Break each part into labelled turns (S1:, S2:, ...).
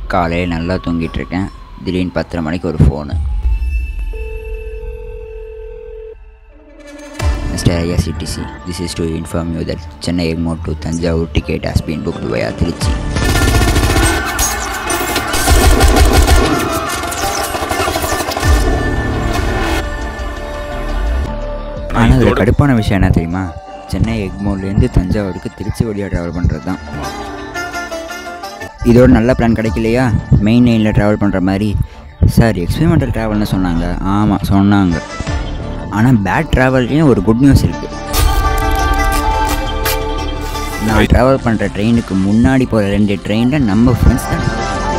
S1: காலையில் நல்லா தூங்கிட்டு இருக்கேன் திடீர்னு பத்தரை மணிக்கு ஒரு phone Mr. IRCTC, this is to inform you that Chennai Egmore to Tanjavur ticket has been booked via Trichy. ஆனால் அதில் கடுப்பான விஷயம் என்ன தெரியுமா சென்னை எக்மோர்லேருந்து தஞ்சாவூருக்கு திருச்சி வழியாக ட்ராவல் பண்ணுறது தான் இதோட நல்ல பிளான் கிடைக்கலையா மெயின் லைனில் ட்ராவல் பண்ணுற மாதிரி சார் எக்ஸ்பெரிமெண்டல் ட்ராவல்னு சொன்னாங்க ஆமாம் சொன்னாங்க ஆனால் பேட் ட்ராவல்லையும் ஒரு குட் நியூஸ் இருக்குது நான் ட்ராவல் பண்ணுற ட்ரெயினுக்கு முன்னாடி போகிற ரெண்டு ட்ரெயினில் நம்ம ஃப்ரெண்ட்ஸ் தான்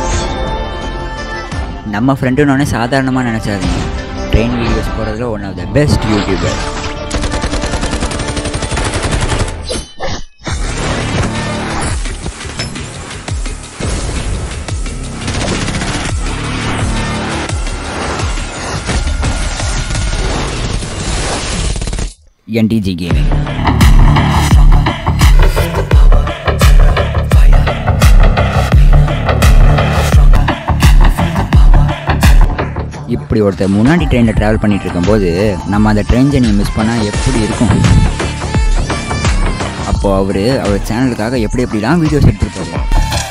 S1: நம்ம ஃப்ரெண்டுன்னு சாதாரணமாக நினச்சாதீங்க ட்ரெயின் வீடியோஸ் போகிறதுல one of the best YouTuber NTG Gaming. இப்படி ஒருத்தர் முன்னாடி ட்ரெயினில் ட்ராவல் பண்ணிட்டு இருக்கும்போது நம்ம அந்த ட்ரெயின் ஜெர்னியை மிஸ் பண்ணால் எப்படி இருக்கும் அப்போது அவர் அவர் சேனலுக்காக எப்படி எப்படிலாம் வீடியோஸ் எடுத்துகிட்டு போவார்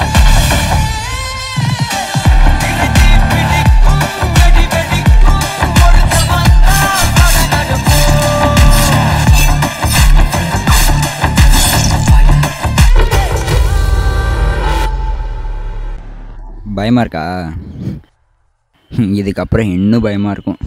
S1: பயமாக இருக்கா இதுக்கப்புறம் இன்னும் பயமாக இருக்கும்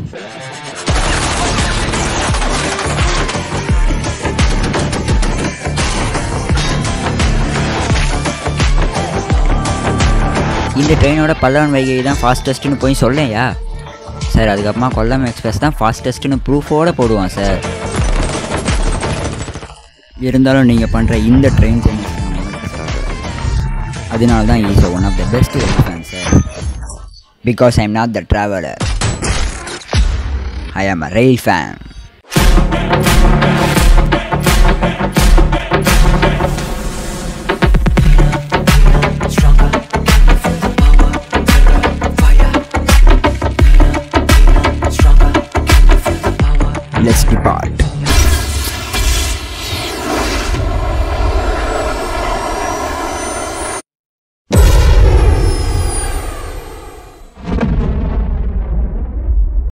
S1: இந்த ட்ரெயினோட பல்லவன் வைகை தான் ஃபாஸ்டஸ்ட்டுன்னு போய் சொல்லேயா சார் அதுக்கப்புறமா கொல்லம் எக்ஸ்பிரஸ் தான் ஃபாஸ்டஸ்ட்டுன்னு ப்ரூஃபோடு போடுவான் சார் இருந்தாலும் நீங்கள் பண்ணுற இந்த ட்ரெயின் ஜெர்னி அதனால தான் is one of the best fan sir because I am not the traveller I am a rail fan Let's depart.